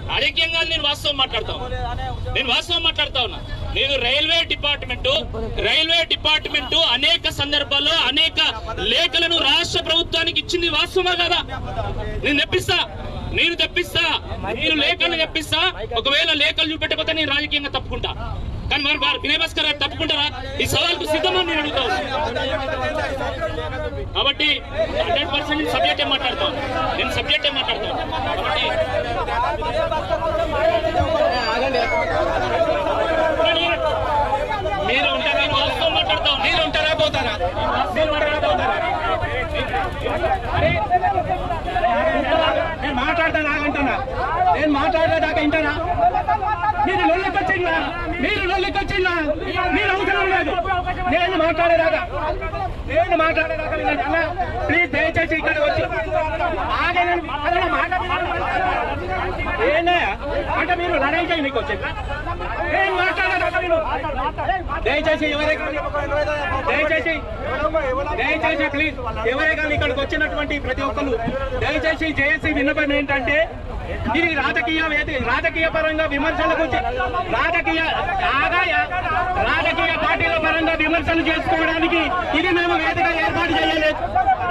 రాజకీయంగా నేను వాస్తవం మాట్లాడతా ఉన్నా నేను వాస్తవం మాట్లాడతా ఉన్నా నేను రైల్వే డిపార్ట్మెంట్ రైల్వే డిపార్ట్మెంట్ అనేక సందర్భాల్లో అనేక లేఖలను రాష్ట్ర ప్రభుత్వానికి ఇచ్చింది వాస్తవమా కదా నేను తెప్పిస్తా నేను తెప్పిస్తా నేను లేఖలు తెప్పిస్తా ఒకవేళ లేఖలు చూపెట్టకపోతే నేను రాజకీయంగా తప్పుకుంటా కానీ మరి వారు వినయ్ భాస్కర్ గారు తప్పుకుంటారా ఈ సవాల్కు సిద్ధమని నేను అడుగుతా ఉన్నా. కాబట్టి హండ్రెడ్ పర్సెంట్ నేను సబ్జెక్టే మాట్లాడతాను నేను సబ్జెక్టే మాట్లాడతాను కాబట్టి మీరు ఉంటారా వాస్తవం మాట్లాడతాం మీరు ఉంటారా పోతారా మీరు మాట్లాడతా ఉంటారా నేను మాట్లాడతా నాకంటున్నా నేను మాట్లాడేదాకా వింటారా మీరు లొల్లికొచ్చిందా మీరు లొల్లికొచ్చిందా మీరు అవసరం లేదు నేను మాట్లాడేదాకా నేను మాట్లాడేదాకా వినండి అన్న ప్లీజ్ దయచేసి ఇక్కడ వచ్చి ఆగండి అన్న మాట ఏంటయ్యా అంటే మీరు లడై చేయడానికి వచ్చింది నేను మాట్లాడేదాకా విను దయచేసి ఎవరే కానీ దయచేసి దయచేసి ప్లీజ్ ఎవరే కానీ ఇక్కడికి వచ్చినటువంటి ప్రతి ఒక్కరు దయచేసి జేఏసీ విన్నపం ఏంటంటే ఇది రాజకీయ వేది- రాజకీయ పరంగా విమర్శలకు చే- రాజకీయ ఆదాయ రాజకీయ పార్టీల పరంగా విమర్శలు చేసుకోవడానికి ఇది మేము వేదిక ఏర్పాటు చేయలేదు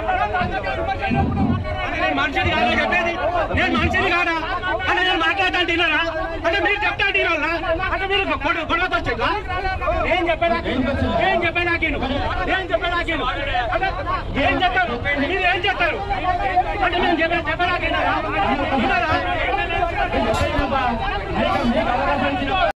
అంటే నేను మనిషిని కాదా చెప్పేది నేను మనిషిని కాదా అంటే నేను మాట్లాడతా తిన్నారా అంటే మీరు చెప్తా తినాలా అంటే మీరు గొడవ గొడవకు వచ్చిందా ఏం చెప్పేదా ఏం చెప్పేదా ఏం చెప్పేదా అంటే ఏం చెప్తారు మీరు ఏం చెప్తారు అంటే మేము చెప్పే చెప్పేదా విన్నారా